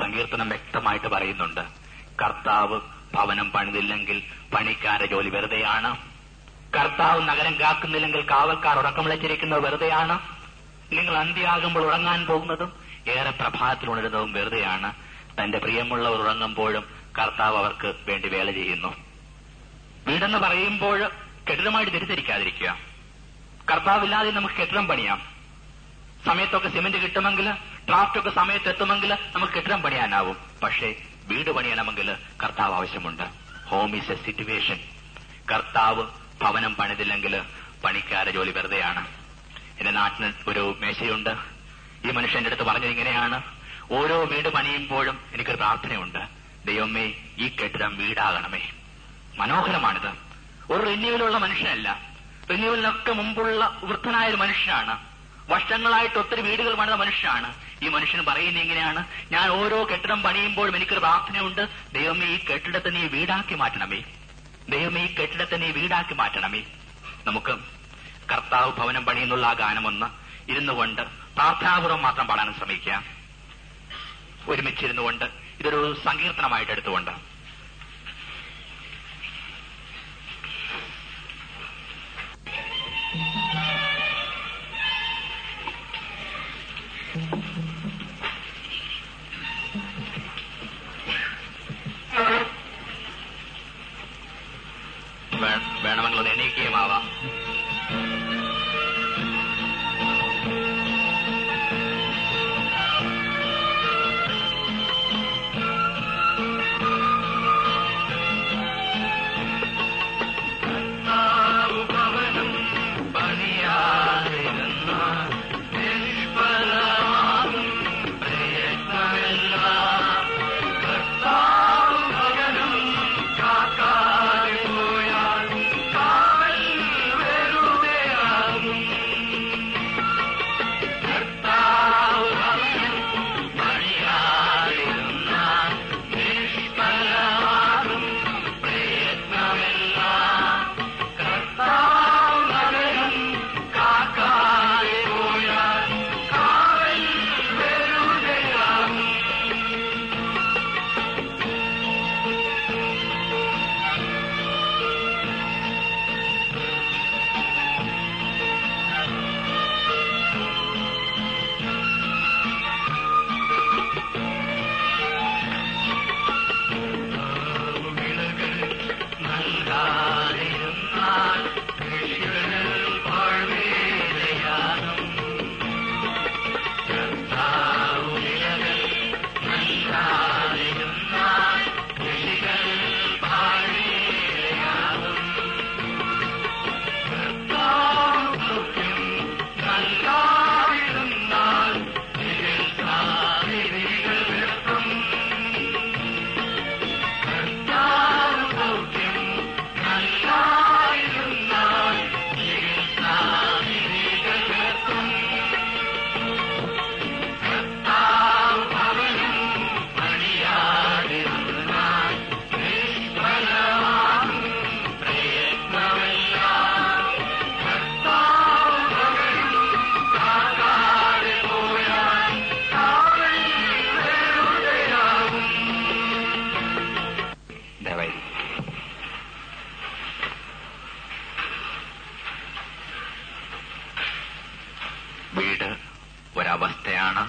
സങ്കീർത്തനം വ്യക്തമായിട്ട് പറയുന്നുണ്ട് കർത്താവ് ഭവനം പണിതില്ലെങ്കിൽ പണിക്കാരെ ജോലി വെറുതെയാണ് കർത്താവ് നഗരം കാക്കുന്നില്ലെങ്കിൽ കാവൽക്കാർ ഉറക്കമിളച്ചിരിക്കുന്നത് വെറുതെയാണ് നിങ്ങൾ അന്ത്യാകുമ്പോൾ ഉറങ്ങാൻ പോകുന്നതും ഏറെ പ്രഭാതത്തിൽ ഉണരുന്നതും വെറുതെയാണ് തന്റെ പ്രിയമുള്ളവർ ഉറങ്ങുമ്പോഴും കർത്താവ് അവർക്ക് വേണ്ടി വേല ചെയ്യുന്നു വീടെന്ന് പറയുമ്പോൾ കെട്ടിടമായിട്ട് തിരിച്ചരിക്കാതിരിക്കുക കർത്താവില്ലാതെ നമുക്ക് കെട്ടിടം പണിയാം സമയത്തൊക്കെ സിമന്റ് കിട്ടുമെങ്കിൽ ഡ്രാഫ്റ്റ് ഒക്കെ സമയത്ത് എത്തുമെങ്കിൽ നമുക്ക് കെട്ടിടം പണിയാനാവും പക്ഷേ വീട് പണിയണമെങ്കിൽ കർത്താവ് ആവശ്യമുണ്ട് ഹോം ഈസ് എ സിറ്റുവേഷൻ കർത്താവ് ഭവനം പണിതില്ലെങ്കിൽ പണിക്കാരെ ജോലി വെറുതെയാണ് എന്റെ നാട്ടിന് ഒരു മേശയുണ്ട് ഈ മനുഷ്യന്റെ അടുത്ത് പറഞ്ഞത് ഇങ്ങനെയാണ് ഓരോ വീട് പണിയുമ്പോഴും എനിക്കൊരു പ്രാർത്ഥനയുണ്ട് ദൈവമേ ഈ കെട്ടിടം വീടാകണമേ മനോഹരമാണിത് ഒരു റിന്യൂവലുള്ള മനുഷ്യനല്ല റിന്യൂവലിനൊക്കെ മുമ്പുള്ള വൃദ്ധനായ ഒരു മനുഷ്യനാണ് വർഷങ്ങളായിട്ട് ഒത്തിരി വീടുകൾ പണിത മനുഷ്യനാണ് ഈ മനുഷ്യൻ പറയുന്നത് ഇങ്ങനെയാണ് ഞാൻ ഓരോ കെട്ടിടം പണിയുമ്പോഴും എനിക്കൊരു പ്രാർത്ഥനയുണ്ട് ദൈവമേ ഈ കെട്ടിടത്തെ നീ വീടാക്കി മാറ്റണമേ ദൈവമേ ഈ കെട്ടിടത്തെ നീ വീടാക്കി മാറ്റണമേ നമുക്ക് കർത്താവ് ഭവനം പണിയെന്നുള്ള ആ ഗാനമൊന്ന് ഇരുന്നു കൊണ്ട് പ്രാർത്ഥനാപൂർവം മാത്രം പാടാൻ ശ്രമിക്കുക ഒരുമിച്ചിരുന്നു കൊണ്ട് ഇതൊരു സങ്കീർത്തനമായിട്ട് എടുത്തുകൊണ്ട് വേ- വേണമെങ്കിൽ ഒന്ന് എണീക്കുകയും ആവാം ദയവായി വീട് ഒരവസ്ഥയാണ്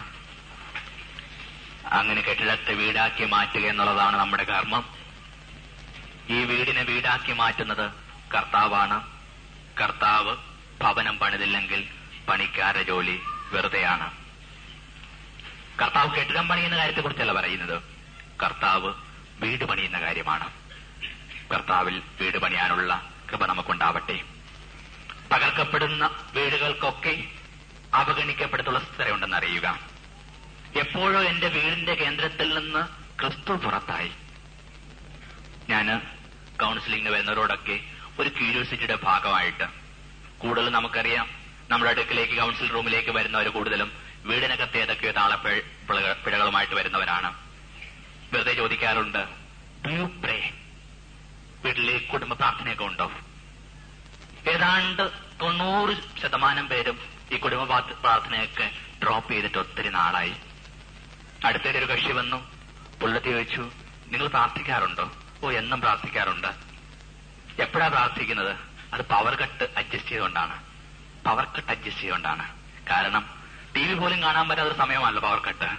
അങ്ങനെ കെട്ടിടത്തെ വീടാക്കി മാറ്റുക എന്നുള്ളതാണ് നമ്മുടെ കർമ്മം ഈ വീടിനെ വീടാക്കി മാറ്റുന്നത് കർത്താവാണ് കർത്താവ് ഭവനം പണിതില്ലെങ്കിൽ പണിക്കാരുടെ ജോലി വെറുതെയാണ് കർത്താവ് കെട്ടിടം പണിയുന്ന കാര്യത്തെക്കുറിച്ചല്ല പറയുന്നത് കർത്താവ് വീട് പണിയുന്ന കാര്യമാണ് കർത്താവിൽ വീട് പണിയാനുള്ള കൃപ നമുക്കുണ്ടാവട്ടെ തകർക്കപ്പെടുന്ന വീടുകൾക്കൊക്കെ അവഗണിക്കപ്പെടുത്തുള്ള സ്ഥിരമുണ്ടെന്ന് അറിയുക എപ്പോഴോ എന്റെ വീടിന്റെ കേന്ദ്രത്തിൽ നിന്ന് ക്രിസ്തു പുറത്തായി ഞാന് കൗൺസിലിംഗിന് വരുന്നവരോടൊക്കെ ഒരു ക്യൂരിയോസിറ്റിയുടെ ഭാഗമായിട്ട് കൂടുതൽ നമുക്കറിയാം നമ്മുടെ അടുക്കിലേക്ക് കൗൺസിൽ റൂമിലേക്ക് വരുന്നവർ കൂടുതലും വീടിനകത്ത് ഏതൊക്കെയോ താളപ്പിഴ പിഴകൾ- പിഴകളുമായിട്ട് വരുന്നവരാണ് വെറുതെ ചോദിക്കാറുണ്ട് ഡു യു പ്രേ വീട്ടിലെ കുടുംബ പ്രാർത്ഥനയൊക്കെ ഉണ്ടോ ഏതാണ്ട് തൊണ്ണൂറ് ശതമാനം പേരും ഈ കുടുംബ പ്രാർത്ഥ- പ്രാർത്ഥനയൊക്കെ ഡ്രോപ്പ് ചെയ്തിട്ട് ഒത്തിരി നാളായി അടുത്തിടെ ഒരു കക്ഷി വന്നു പുള്ളത്തി ചോദിച്ചു നിങ്ങൾ പ്രാർത്ഥിക്കാറുണ്ടോ ഓ എന്നും പ്രാർത്ഥിക്കാറുണ്ട് എപ്പോഴാ പ്രാർത്ഥിക്കുന്നത് അത് പവർ കട്ട് അഡ്ജസ്റ്റ് ചെയ്തുകൊണ്ടാണ് പവർ കട്ട് അഡ്ജസ്റ്റ് ചെയ്തുകൊണ്ടാണ് കാരണം ടി വി പോലും കാണാൻ പറ്റാത്ത ഒരു സമയമല്ല power cut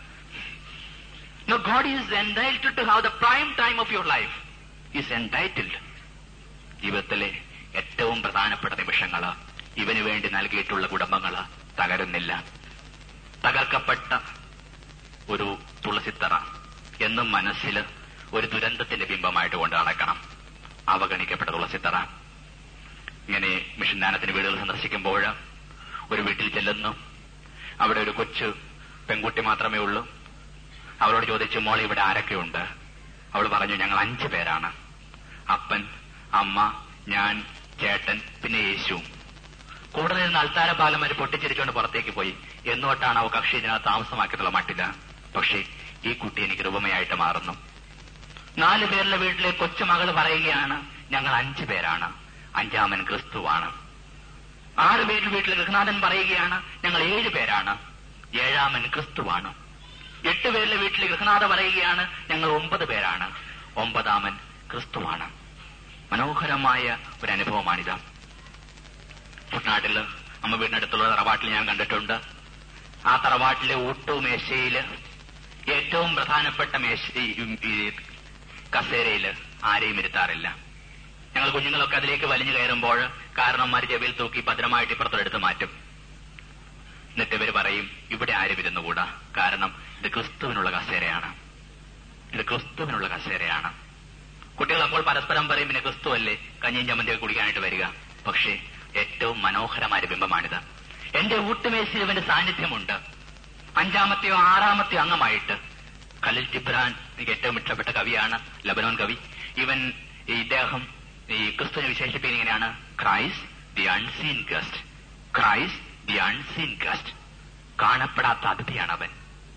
No, God is entitled to have the prime time of your life. Is entitled. ജീവിതത്തിലെ ഏറ്റവും പ്രധാനപ്പെട്ട നിമിഷങ്ങള് ഇവന് വേണ്ടി നൽകിയിട്ടുള്ള കുടുംബങ്ങള് തകരുന്നില്ല തകർക്കപ്പെട്ട ഒരു തുളസിത്തറ എന്നും മനസ്സിൽ ഒരു ദുരന്തത്തിന്റെ ബിംബമായിട്ട് കൊണ്ട് നടക്കണം അവഗണിക്കപ്പെട്ട തുളസിത്തറ ഇങ്ങനെ മിഷൻ ദാനത്തിന് വീടുകൾ സന്ദർശിക്കുമ്പോൾ ഒരു വീട്ടിൽ ചെല്ലുന്നു അവിടെ ഒരു കൊച്ചു പെൺകുട്ടി മാത്രമേ ഉള്ളൂ അവളോട് ചോദിച്ചു മോൾ ഇവിടെ ആരൊക്കെയുണ്ട് അവൾ പറഞ്ഞു ഞങ്ങൾ അഞ്ചു പേരാണ് അപ്പൻ അമ്മ ഞാൻ ചേട്ടൻ പിന്നെ യേശു കൂടെ നിന്ന് അൽത്താര പാലം വരെ പൊട്ടിച്ചിരിച്ചുകൊണ്ട് പുറത്തേക്ക് പോയി എന്നോട്ടാണ് അവ കക്ഷി ഇതിനകത്ത് താമസമാക്കിയിട്ടുള്ള മട്ടില്ല പക്ഷേ ഈ കുട്ടി എനിക്ക് രൂപമയായിട്ട് മാറുന്നു നാല് പേരുടെ വീട്ടിലെ കൊച്ചുമകൾ പറയുകയാണ് ഞങ്ങൾ അഞ്ചു പേരാണ് അഞ്ചാമൻ ക്രിസ്തുവാണ് ആറ് പേരുടെ വീട്ടിലെ ഗൃഹനാഥൻ പറയുകയാണ് ഞങ്ങൾ ഏഴ് പേരാണ് ഏഴാമൻ ക്രിസ്തുവാണ് എട്ട് പേരിലെ വീട്ടിലെ ഗൃഹനാഥ പറയുകയാണ് ഞങ്ങൾ ഒമ്പത് പേരാണ് ഒമ്പതാമൻ ക്രിസ്തുവാണ് മനോഹരമായ ഒരു അനുഭവമാണിത് കുട്ടനാട്ടില് അമ്മ വീടിനടുത്തുള്ള തറവാട്ടിൽ ഞാൻ കണ്ടിട്ടുണ്ട് ആ തറവാട്ടിലെ ഊട്ടുമേശയില് ഏറ്റവും പ്രധാനപ്പെട്ട മേശ ഈ- ഈ കസേരയില് ആരെയും ഇരുത്താറില്ല ഞങ്ങൾ കുഞ്ഞുങ്ങളൊക്കെ അതിലേക്ക് വലിഞ്ഞു കയറുമ്പോൾ കാരണന്മാർ ചെവിയിൽ തൂക്കി ഭദ്രമായിട്ട് ഇപ്പുറത്തെടുത്ത് മാറ്റും എന്നിട്ട് ഇവർ പറയും ഇവിടെ ആരും ഇരുന്നുകൂടാ കാരണം ഇത് ക്രിസ്തുവിനുള്ള കസേരയാണ് ഇത് ക്രിസ്തുവിനുള്ള കസേരയാണ് കുട്ടികൾ അപ്പോൾ പരസ്പരം പറയും പിന്നെ ക്രിസ്തു അല്ലേ കഞ്ഞിയും ചമ്മന്തിയൊക്കെ കുടിക്കാനായിട്ട് വരിക പക്ഷേ ഏറ്റവും മനോഹരമായ ഒരു ബിംബമാണിത് എന്റെ ഊട്ടുമേശയിൽ ഇവന്റെ സാന്നിധ്യമുണ്ട് അഞ്ചാമത്തെയോ ആറാമത്തെയോ അംഗമായിട്ട് ഖലിൽ ജിബ്രാൻ എനിക്ക് ഏറ്റവും ഇഷ്ടപ്പെട്ട കവിയാണ് ലബനോൻ കവി ഇവൻ ഈ ഇദ്ദേഹം ഈ ക്രിസ്തുവിനെ വിശേഷിപ്പിക്കുന്നത് ഇങ്ങനെയാണ് Christ the unseen guest Christ the unseen guest കാണപ്പെടാത്ത അതിഥിയാണ് അവൻ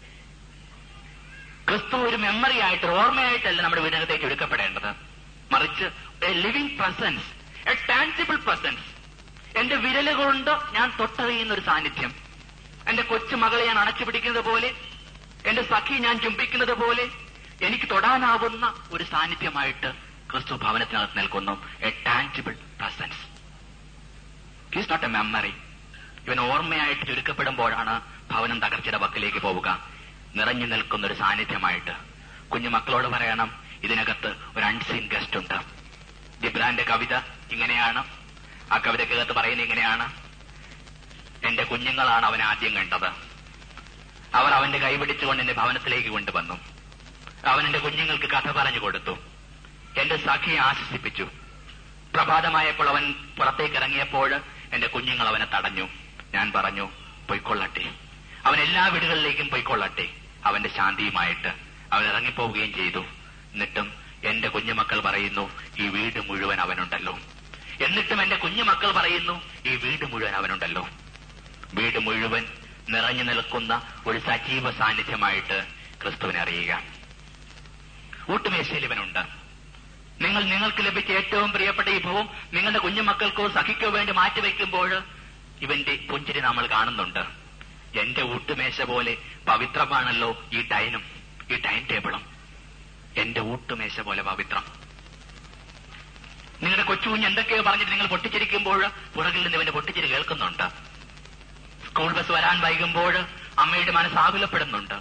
ക്രിസ്തു ഒരു മെമ്മറി ആയിട്ട് ഒരു ഓർമ്മയായിട്ടല്ല നമ്മുടെ വീടിനകത്തേക്ക് എടുക്കപ്പെടേണ്ടത് മറിച്ച് a living presence a tangible presence എന്റെ വിരലുകൊണ്ട് ഞാൻ തൊട്ടറിയുന്ന ഒരു സാന്നിധ്യം എന്റെ കൊച്ചു മകളെ ഞാൻ അണച്ചു പിടിക്കുന്നത് പോലെ എന്റെ സഖി ഞാൻ ചുംബിക്കുന്നത് പോലെ എനിക്ക് തൊടാനാവുന്ന ഒരു സാന്നിധ്യമായിട്ട് ക്രിസ്തു ഭവനത്തിനകത്ത് നിൽക്കുന്നു a tangible presence is not a memory ഇവൻ ഓർമ്മയായിട്ട് ചുരുക്കപ്പെടുമ്പോഴാണ് ഭവനം തകർച്ചയുടെ വക്കിലേക്ക് പോവുക നിറഞ്ഞു നിൽക്കുന്ന ഒരു സാന്നിധ്യമായിട്ട് കുഞ്ഞു മക്കളോട് പറയണം ഇതിനകത്ത് ഒരു അൺസീൻ ഗസ്റ്റ് ഉണ്ട് ജിബ്രാന്റെ കവിത ഇങ്ങനെയാണ് ആ കവിതക്കകത്ത് പറയുന്നത് ഇങ്ങനെയാണ് എന്റെ കുഞ്ഞുങ്ങളാണ് അവൻ ആദ്യം കണ്ടത് അവർ അവന്റെ കൈപിടിച്ചുകൊണ്ട് എന്റെ ഭവനത്തിലേക്ക് കൊണ്ടുവന്നു അവൻ എന്റെ കുഞ്ഞുങ്ങൾക്ക് കഥ പറഞ്ഞു കൊടുത്തു എന്റെ സഖിയെ ആശ്വസിപ്പിച്ചു പ്രഭാതമായപ്പോൾ അവൻ പുറത്തേക്ക് ഇറങ്ങിയപ്പോൾ എന്റെ കുഞ്ഞുങ്ങൾ അവനെ തടഞ്ഞു ഞാൻ പറഞ്ഞു പൊയ്ക്കൊള്ളട്ടെ അവൻ എല്ലാ വീടുകളിലേക്കും പൊയ്ക്കൊള്ളട്ടെ അവന്റെ ശാന്തിയുമായിട്ട് അവൻ ഇറങ്ങിപ്പോവുകയും ചെയ്തു എന്നിട്ടും എന്റെ കുഞ്ഞുമക്കൾ പറയുന്നു ഈ വീട് മുഴുവൻ അവനുണ്ടല്ലോ എന്നിട്ടും എന്റെ കുഞ്ഞുമക്കൾ പറയുന്നു ഈ വീട് മുഴുവൻ അവനുണ്ടല്ലോ വീട് മുഴുവൻ നിറഞ്ഞു നിൽക്കുന്ന ഒരു സജീവ സാന്നിധ്യമായിട്ട് ക്രിസ്തുവിനെ അറിയുക ഊട്ടുമേശയിൽ ഇവനുണ്ട് നിങ്ങൾ നിങ്ങൾക്ക് ലഭിച്ച ഏറ്റവും പ്രിയപ്പെട്ട ഈ ഭവം നിങ്ങളുടെ കുഞ്ഞുമക്കൾക്കോ സഖിക്കോ വേണ്ടി മാറ്റിവെക്കുമ്പോൾ ഇവന്റെ പുഞ്ചിരി നമ്മൾ കാണുന്നുണ്ട് എന്റെ ഊട്ടുമേശ പോലെ പവിത്രമാണല്ലോ ഈ ടൈനും ഈ ടൈം ടേബിളും എന്റെ ഊട്ടുമേശ പോലെ പവിത്രം നിങ്ങളുടെ കൊച്ചുകുഞ്ഞ് എന്തൊക്കെയോ പറഞ്ഞിട്ട് നിങ്ങൾ പൊട്ടിച്ചിരിക്കുമ്പോൾ പുറകിൽ നിന്ന് ഇവന്റെ പൊട്ടിച്ചിരി കേൾക്കുന്നുണ്ട് സ്കൂൾ ബസ് വരാൻ വൈകുമ്പോൾ അമ്മയുടെ മനസ്സ് ആകുലപ്പെടുന്നുണ്ട്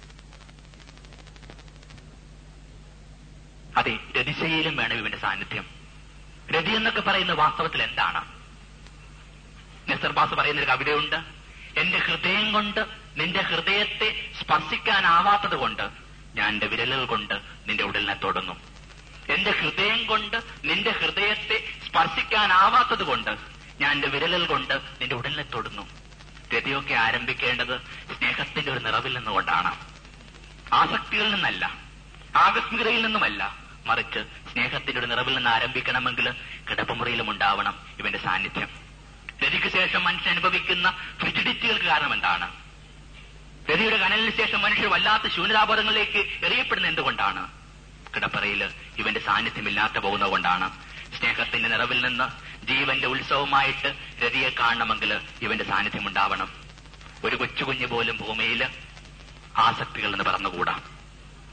അതെ രതിശയിലും വേണം ഇവന്റെ സാന്നിധ്യം രതി എന്നൊക്കെ പറയുന്ന വാസ്തവത്തിൽ എന്താണ് നെസർ ബാസ് പറയുന്ന ഒരു കവിതയുണ്ട് എന്റെ ഹൃദയം കൊണ്ട് നിന്റെ ഹൃദയത്തെ സ്പർശിക്കാനാവാത്തത് കൊണ്ട് ഞാൻ എന്റെ വിരലുകൾ കൊണ്ട് നിന്റെ ഉടലിനെ തൊടുന്നു എന്റെ ഹൃദയം കൊണ്ട് നിന്റെ ഹൃദയത്തെ സ്പർശിക്കാനാവാത്തത് കൊണ്ട് ഞാൻ എന്റെ വിരലുകൾ കൊണ്ട് നിന്റെ ഉടലിനെ തൊടുന്നു രതിയൊക്കെ ആരംഭിക്കേണ്ടത് സ്നേഹത്തിന്റെ ഒരു നിറവിൽ നിന്നുകൊണ്ടാണ് ആസക്തികളിൽ നിന്നല്ല ആകസ്മികതയിൽ നിന്നുമല്ല മറിച്ച് സ്നേഹത്തിന്റെ ഒരു നിറവിൽ നിന്ന് ആരംഭിക്കണമെങ്കിൽ കിടപ്പുമുറിയിലും ഉണ്ടാവണം ഇവന്റെ സാന്നിധ്യം രതിക്ക് ശേഷം മനുഷ്യൻ അനുഭവിക്കുന്ന ഫ്രിജിഡിറ്റികൾക്ക് കാരണം എന്താണ് രതിയുടെ കനലിന് ശേഷം മനുഷ്യർ വല്ലാത്ത ശൂന്യതാബോധങ്ങളിലേക്ക് എറിയപ്പെടുന്ന എന്തുകൊണ്ടാണ് കിടപ്പറയിൽ ഇവന്റെ സാന്നിധ്യമില്ലാത്ത പോകുന്നത് കൊണ്ടാണ് സ്നേഹത്തിന്റെ നിറവിൽ നിന്ന് ജീവന്റെ ഉത്സവമായിട്ട് രതിയെ കാണണമെങ്കിൽ ഇവന്റെ സാന്നിധ്യം ഉണ്ടാവണം ഒരു കൊച്ചുകുഞ്ഞ് പോലും ഭൂമിയിൽ ആസക്തികൾ എന്ന് പറഞ്ഞുകൂടാ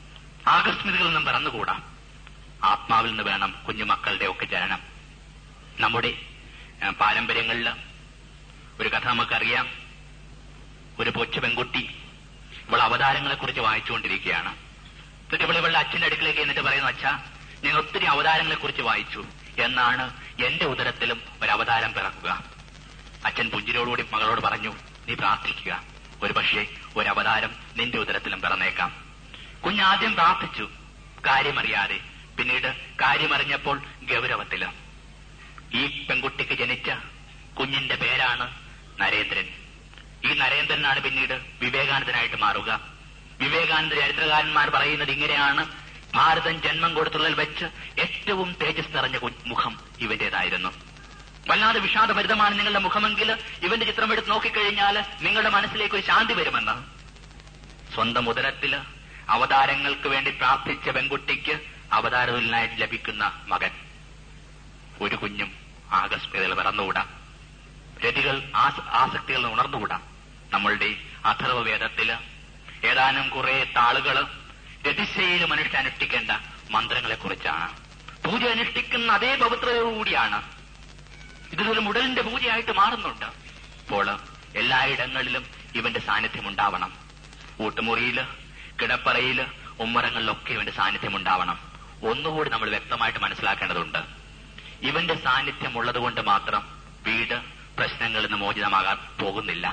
ആകസ്മികതകളിൽ നിന്നും പിറന്നുകൂടാ ആത്മാവിൽ നിന്ന് വേണം കുഞ്ഞുമക്കളുടെ ഒക്കെ ജനനം നമ്മുടെ ഏഹ്, പാരമ്പര്യങ്ങളിൽ ഒരു കഥ നമുക്കറിയാം ഒരു കൊച്ചു പെൺകുട്ടി ഇവൾ അവതാരങ്ങളെ കുറിച്ച് വായിച്ചുകൊണ്ടിരിക്കുകയാണ് എന്നിട്ട് ഇവൾ ഇവളുടെ അച്ഛന്റെ അടുക്കിലേക്ക് എന്നിട്ട് പറയുന്നു അച്ഛാ ഞാൻ ഒത്തിരി അവതാരങ്ങളെ കുറിച്ച് വായിച്ചു എന്നാണ് എന്റെ ഉദരത്തിലും ഒരു അവതാരം പിറക്കുക അച്ഛൻ പുഞ്ചിരിയോടുകൂടി മകളോട് പറഞ്ഞു നീ പ്രാർത്ഥിക്കുക ഒരു പക്ഷേ ഒരു അവതാരം നിന്റെ ഉദരത്തിലും പിറന്നേക്കാം കുഞ്ഞാദ്യം പ്രാർത്ഥിച്ചു കാര്യമറിയാതെ പിന്നീട് കാര്യമറിഞ്ഞപ്പോൾ ഗൗരവത്തില് ഈ പെൺകുട്ടിക്ക് ജനിച്ച കുഞ്ഞിന്റെ പേരാണ് നരേന്ദ്രൻ ഈ നരേന്ദ്രനാണ് പിന്നീട് വിവേകാനന്ദനായിട്ട് മാറുക വിവേകാനന്ദ ചരിത്രകാരന്മാർ പറയുന്നത് ഇങ്ങനെയാണ് ഭാരതം ജന്മം കൊടുത്തുള്ളതിൽ വെച്ച് ഏറ്റവും തേജസ് നിറഞ്ഞ കു- മുഖം ഇവന്റേതായിരുന്നു വല്ലാതെ വിഷാദഭരിതമാണ് നിങ്ങളുടെ മുഖമെങ്കിൽ ഇവന്റെ ചിത്രം എടുത്ത് നോക്കിക്കഴിഞ്ഞാൽ നിങ്ങളുടെ മനസ്സിലേക്ക് ഒരു ശാന്തി വരുമെന്ന് സ്വന്തം ഉദരത്തില് അവതാരങ്ങൾക്ക് വേണ്ടി പ്രാർത്ഥിച്ച പെൺകുട്ടിക്ക് അവതാരത്തിനായിട്ട് ലഭിക്കുന്ന മകൻ ഒരു കുഞ്ഞും ആകസ്മികതകൾ പിറന്നുകൂടാ രതികൾ ആസ- ആസക്തികൾ ഉണർന്നുകൂടാ നമ്മളുടെ അഥർവവേദത്തില് ഏതാനും കുറെ താളുകള് രതിശയിൽ മനുഷ്യ അനുഷ്ഠിക്കേണ്ട മന്ത്രങ്ങളെ കുറിച്ചാണ് പൂജ അനുഷ്ഠിക്കുന്ന അതേ പവിത്രതയോടുകൂടിയാണ് ഇതൊരു മുടലിന്റെ പൂജയായിട്ട് മാറുന്നുണ്ട് അപ്പോൾ എല്ലായിടങ്ങളിലും ഇവന്റെ സാന്നിധ്യം ഉണ്ടാവണം ഊട്ടുമുറിയില് കിടപ്പറയില് ഉമ്മറങ്ങളിലൊക്കെ ഇവന്റെ സാന്നിധ്യം ഉണ്ടാവണം ഒന്നുകൂടി നമ്മൾ വ്യക്തമായിട്ട് മനസ്സിലാക്കേണ്ടതുണ്ട് ഇവന്റെ സാന്നിധ്യം ഉള്ളതുകൊണ്ട് മാത്രം വീട് പ്രശ്നങ്ങളിൽ നിന്ന് മോചിതമാകാൻ പോകുന്നില്ല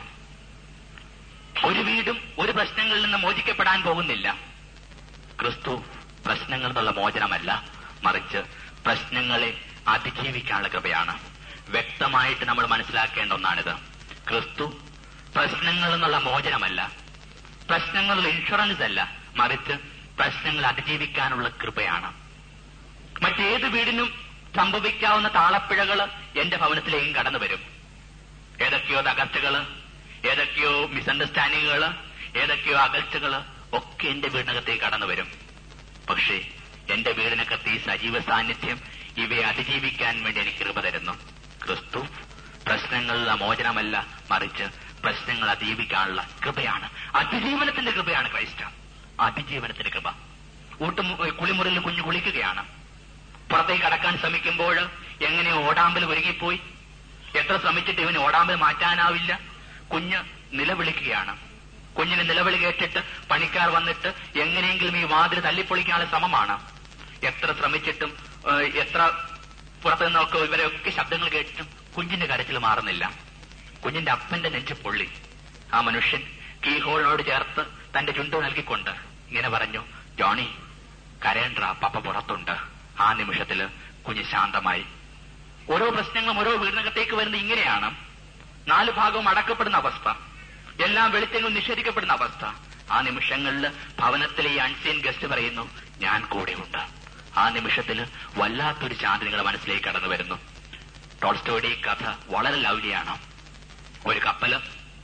ഒരു വീടും ഒരു പ്രശ്നങ്ങളിൽ നിന്ന് മോചിക്കപ്പെടാൻ പോകുന്നില്ല ക്രിസ്തു പ്രശ്നങ്ങളിൽ നിന്നുള്ള മോചനമല്ല മറിച്ച് പ്രശ്നങ്ങളെ അതിജീവിക്കാനുള്ള കൃപയാണ് വ്യക്തമായിട്ട് നമ്മൾ മനസ്സിലാക്കേണ്ട ഒന്നാണിത് ക്രിസ്തു പ്രശ്നങ്ങളിൽ നിന്നുള്ള മോചനമല്ല പ്രശ്നങ്ങളുടെ ഇൻഷുറൻസ് അല്ല മറിച്ച് പ്രശ്നങ്ങൾ അതിജീവിക്കാനുള്ള കൃപയാണ് മറ്റേത് വീടിനും സംഭവിക്കാവുന്ന താളപ്പിഴകള് എന്റെ ഭവനത്തിലേക്കും കടന്നു വരും ഏതൊക്കെയോ തകർച്ചകള് ഏതൊക്കെയോ മിസ്അണ്ടർസ്റ്റാൻഡിങ്ങുകള് ഏതൊക്കെയോ അകൽച്ചകള് ഒക്കെ എന്റെ വീടിനകത്തേക്ക് കടന്നു വരും പക്ഷേ എന്റെ വീടിനകത്ത് ഈ സജീവ സാന്നിധ്യം ഇവയെ അതിജീവിക്കാൻ വേണ്ടി എനിക്ക് കൃപ തരുന്നു ക്രിസ്തു പ്രശ്നങ്ങളിലെ മോചനമല്ല മറിച്ച് പ്രശ്നങ്ങൾ അതിജീവിക്കാനുള്ള കൃപയാണ് അതിജീവനത്തിന്റെ കൃപയാണ് ക്രൈസ്റ്റ് അതിജീവനത്തിന്റെ കൃപ ഊട്ടുമു കുളിമുറിയിൽ കുഞ്ഞു കുളിക്കുകയാണ് പുറത്തേക്ക് കടക്കാൻ ശ്രമിക്കുമ്പോൾ എങ്ങനെ ഓടാമ്പൽ ഒരുങ്ങിപ്പോയി എത്ര ശ്രമിച്ചിട്ട് ഇവന് ഓടാമ്പൽ മാറ്റാനാവില്ല കുഞ്ഞ് നിലവിളിക്കുകയാണ് കുഞ്ഞിന് നിലവിളി കേട്ടിട്ട് പണിക്കാർ വന്നിട്ട് എങ്ങനെയെങ്കിലും ഈ വാതിൽ തല്ലിപ്പൊളിക്കാനുള്ള ശ്രമമാണ് എത്ര ശ്രമിച്ചിട്ടും ഏഹ്, എത്ര പുറത്തു നിന്നൊക്കെ ഇവരെയൊക്കെ ശബ്ദങ്ങൾ കേട്ടിട്ടും കുഞ്ഞിന്റെ കരച്ചിൽ മാറുന്നില്ല കുഞ്ഞിന്റെ അപ്പന്റെ നെഞ്ച് പൊള്ളി ആ മനുഷ്യൻ കീ ഹോളിനോട് ചേർത്ത് തന്റെ ചുണ്ട് നൽകിക്കൊണ്ട് ഇങ്ങനെ പറഞ്ഞു ജോണി കരയണ്ട പപ്പ പുറത്തുണ്ട് ആ നിമിഷത്തില് കുഞ്ഞ് ശാന്തമായി ഓരോ പ്രശ്നങ്ങളും ഓരോ വീടിനകത്തേക്ക് വരുന്നത് ഇങ്ങനെയാണ് നാല് ഭാഗവും അടക്കപ്പെടുന്ന അവസ്ഥ എല്ലാം വെളിച്ചങ്ങളും നിഷേധിക്കപ്പെടുന്ന അവസ്ഥ ആ നിമിഷങ്ങളിൽ ഭവനത്തിലെ ഈ അൺസീൻ ഗസ്റ്റ് പറയുന്നു ഞാൻ കൂടെയുണ്ട് ആ നിമിഷത്തിൽ വല്ലാത്തൊരു ശാന്തി നിങ്ങളുടെ മനസ്സിലേക്ക് കടന്നു വരുന്നു ടോൾസ്റ്റോയുടെ ഈ കഥ വളരെ ലൗലിയാണ് ഒരു കപ്പല്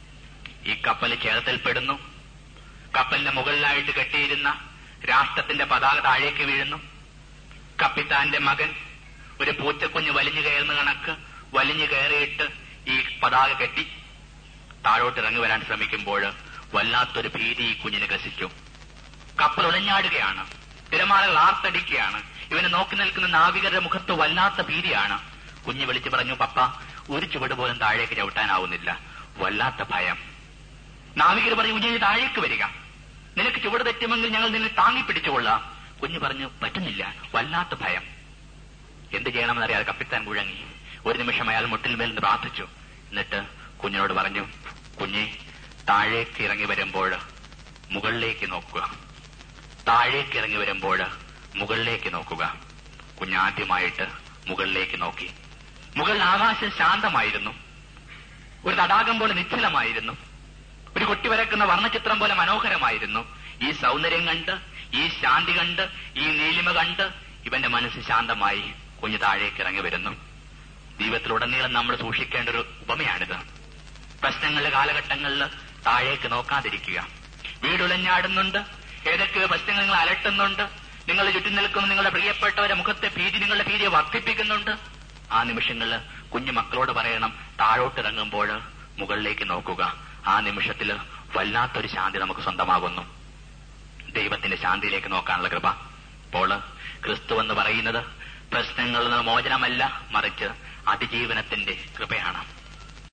ഈ കപ്പല് ചേർത്തൽപ്പെടുന്നു കപ്പലിന്റെ മുകളിലായിട്ട് കെട്ടിയിരുന്ന രാഷ്ട്രത്തിന്റെ പതാക താഴേക്ക് വീഴുന്നു കപ്പിത്താന്റെ മകൻ ഒരു പൂച്ചക്കുഞ്ഞ് വലിഞ്ഞു കയറുന്ന കണക്ക് വലിഞ്ഞു കയറിയിട്ട് ഈ പതാക കെട്ടി താഴോട്ട് ഇറങ്ങി വരാൻ ശ്രമിക്കുമ്പോൾ വല്ലാത്തൊരു ഭീതി ഈ കുഞ്ഞിനെ ഗ്രസിച്ചു കപ്പൽ ഉലഞ്ഞാടുകയാണ് തിരമാലകൾ ആർത്തടിക്കുകയാണ് ഇവനെ നോക്കി നിൽക്കുന്ന നാവികരുടെ മുഖത്ത് വല്ലാത്ത ഭീതിയാണ് കുഞ്ഞ് വിളിച്ചു പറഞ്ഞു പപ്പ ഒരു ചുവട് പോലും താഴേക്ക് ചവിട്ടാനാവുന്നില്ല വല്ലാത്ത ഭയം നാവികർ പറഞ്ഞു കുഞ്ഞിന് താഴേക്ക് വരിക നിനക്ക് ചുവട് തെറ്റുമെങ്കിൽ ഞങ്ങൾ നിന്നെ താങ്ങി പിടിച്ചുകൊള്ളാം കുഞ്ഞ് പറഞ്ഞു പറ്റുന്നില്ല വല്ലാത്ത ഭയം എന്ത് ചെയ്യണമെന്നറിയാതെ കപ്പിത്താൻ മുഴങ്ങി ഒരു നിമിഷം അയാൾ മുട്ടിൽ നിന്ന് പ്രാർത്ഥിച്ചു എന്നിട്ട് കുഞ്ഞിനോട് പറഞ്ഞു കുഞ്ഞെ താഴേക്ക് ഇറങ്ങി വരുമ്പോൾ മുകളിലേക്ക് നോക്കുക താഴേക്ക് ഇറങ്ങി വരുമ്പോൾ മുകളിലേക്ക് നോക്കുക കുഞ്ഞാദ്യമായിട്ട് മുകളിലേക്ക് നോക്കി മുകളിൽ ആകാശം ശാന്തമായിരുന്നു ഒരു തടാകം പോലെ നിശ്ചലമായിരുന്നു ഒരു കൊട്ടി വരക്കുന്ന വർണ്ണചിത്രം പോലെ മനോഹരമായിരുന്നു ഈ സൗന്ദര്യം കണ്ട് ഈ ശാന്തി കണ്ട് ഈ നീലിമ കണ്ട് ഇവന്റെ മനസ്സ് ശാന്തമായി കുഞ്ഞ് താഴേക്ക് ഇറങ്ങി വരുന്നു ജീവിതത്തിലുടനീളം നമ്മൾ സൂക്ഷിക്കേണ്ട ഒരു ഉപമയാണിത് പ്രശ്നങ്ങളുടെ കാലഘട്ടങ്ങളിൽ താഴേക്ക് നോക്കാതിരിക്കുക വീടുലഞ്ഞാടുന്നുണ്ട് ഏതൊക്കെയോ പ്രശ്നങ്ങൾ നിങ്ങൾ അലട്ടുന്നുണ്ട് നിങ്ങൾ ചുറ്റും നിൽക്കുന്ന നിങ്ങളുടെ പ്രിയപ്പെട്ടവരെ മുഖത്തെ ഭീതി നിങ്ങളുടെ ഭീതിയെ വർദ്ധിപ്പിക്കുന്നുണ്ട് ആ നിമിഷങ്ങളിൽ കുഞ്ഞു മക്കളോട് പറയണം താഴോട്ടിറങ്ങുമ്പോൾ മുകളിലേക്ക് നോക്കുക ആ നിമിഷത്തിൽ വല്ലാത്തൊരു ശാന്തി നമുക്ക് സ്വന്തമാകുന്നു ദൈവത്തിന്റെ ശാന്തിയിലേക്ക് നോക്കാനുള്ള കൃപ അപ്പോൾ ക്രിസ്തു എന്ന് പറയുന്നത് പ്രശ്നങ്ങളിൽ നിന്ന് മോചനമല്ല മറിച്ച് അതിജീവനത്തിന്റെ കൃപയാണ്